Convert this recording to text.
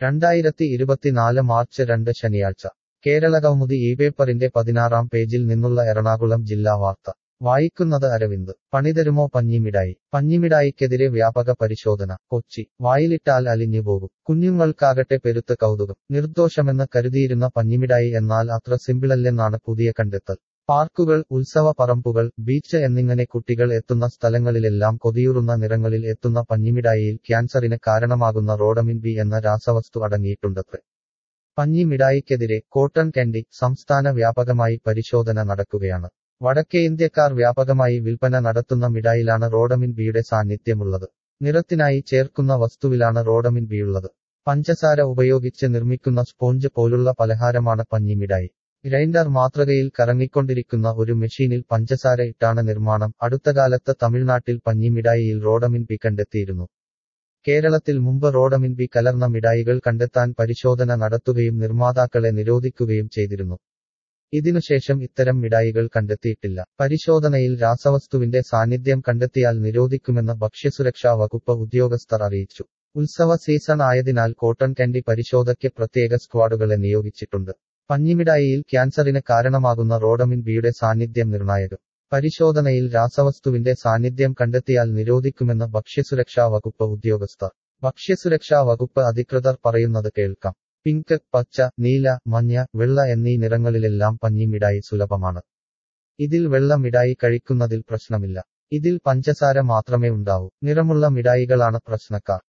രണ്ടായിരത്തി ഇരുപത്തിനാല് മാർച്ച് രണ്ട് ശനിയാഴ്ച കേരള കൗമുദി ഈ പേപ്പറിന്റെ പതിനാറാം പേജിൽ നിന്നുള്ള എറണാകുളം ജില്ലാ വാർത്ത വായിക്കുന്നത് അരവിന്ദ് പണിതരുമോ പഞ്ഞിമിഠായി പഞ്ഞിമിഠായിക്കെതിരെ വ്യാപക പരിശോധന കൊച്ചി വായിലിട്ടാൽ അലിഞ്ഞുപോകും കുഞ്ഞുങ്ങൾക്കാകട്ടെ പെരുത്ത് കൗതുകം നിർദോഷമെന്ന് കരുതിയിരുന്ന പഞ്ഞിമിഠായി എന്നാൽ അത്ര സിമ്പിളല്ലെന്നാണ് പുതിയ കണ്ടെത്തൽ പാർക്കുകൾ ഉത്സവ പറമ്പുകൾ ബീച്ച് എന്നിങ്ങനെ കുട്ടികൾ എത്തുന്ന സ്ഥലങ്ങളിലെല്ലാം കൊതിയൂറുന്ന നിറങ്ങളിൽ എത്തുന്ന പഞ്ഞിമിഠായിയിൽ ക്യാൻസറിന് കാരണമാകുന്ന റോഡമിൻ ബി എന്ന രാസവസ്തു അടങ്ങിയിട്ടുണ്ടത്രേ പഞ്ഞി മിഠായിക്കെതിരെ കോട്ടൺ കാൻഡി സംസ്ഥാന വ്യാപകമായി പരിശോധന നടക്കുകയാണ് വടക്കേ ഇന്ത്യക്കാർ വ്യാപകമായി വിൽപ്പന നടത്തുന്ന മിഠായിലാണ് റോഡമിൻ ബിയുടെ സാന്നിധ്യമുള്ളത് നിറത്തിനായി ചേർക്കുന്ന വസ്തുവിലാണ് റോഡമിൻ ബിയുള്ളത് പഞ്ചസാര ഉപയോഗിച്ച് നിർമ്മിക്കുന്ന സ്പോഞ്ച് പോലുള്ള പലഹാരമാണ് പഞ്ഞി മിഠായി ഗ്രൈൻഡർ മാതൃകയിൽ കറങ്ങിക്കൊണ്ടിരിക്കുന്ന ഒരു മെഷീനിൽ പഞ്ചസാര ഇട്ടാണ് നിർമ്മാണം അടുത്തകാലത്ത് തമിഴ്നാട്ടിൽ പഞ്ഞി മിഠായിയിൽ റോഡമിൻ ബി കണ്ടെത്തിയിരുന്നു കേരളത്തിൽ മുമ്പ് റോഡമിൻ ബി കലർന്ന മിഠായികൾ കണ്ടെത്താൻ പരിശോധന നടത്തുകയും നിർമ്മാതാക്കളെ നിരോധിക്കുകയും ചെയ്തിരുന്നു ഇതിനുശേഷം ഇത്തരം മിഠായികൾ കണ്ടെത്തിയിട്ടില്ല പരിശോധനയിൽ രാസവസ്തുവിന്റെ സാന്നിധ്യം കണ്ടെത്തിയാൽ നിരോധിക്കുമെന്ന് ഭക്ഷ്യസുരക്ഷാ വകുപ്പ് ഉദ്യോഗസ്ഥർ അറിയിച്ചു ഉത്സവ സീസൺ ആയതിനാൽ കോട്ടൺ കാൻഡി പരിശോധയ്ക്ക് പ്രത്യേക സ്ക്വാഡുകളെ നിയോഗിച്ചിട്ടുണ്ട് പഞ്ഞിമിഠായിയിൽ ക്യാൻസറിന് കാരണമാകുന്ന റോഡമിൻ ബിയുടെ സാന്നിധ്യം നിർണായകം പരിശോധനയിൽ രാസവസ്തുവിന്റെ സാന്നിധ്യം കണ്ടെത്തിയാൽ നിരോധിക്കുമെന്ന് ഭക്ഷ്യസുരക്ഷാ വകുപ്പ് ഉദ്യോഗസ്ഥർ ഭക്ഷ്യസുരക്ഷാ വകുപ്പ് അധികൃതർ പറയുന്നത് കേൾക്കാം പിങ്ക് പച്ച നീല മഞ്ഞ വെള്ള എന്നീ നിറങ്ങളിലെല്ലാം പഞ്ഞി മിഠായി സുലഭമാണ് ഇതിൽ വെള്ള മിഠായി കഴിക്കുന്നതിൽ പ്രശ്നമില്ല ഇതിൽ പഞ്ചസാര മാത്രമേ ഉണ്ടാവൂ നിറമുള്ള മിഠായികളാണ് പ്രശ്നക്കാർ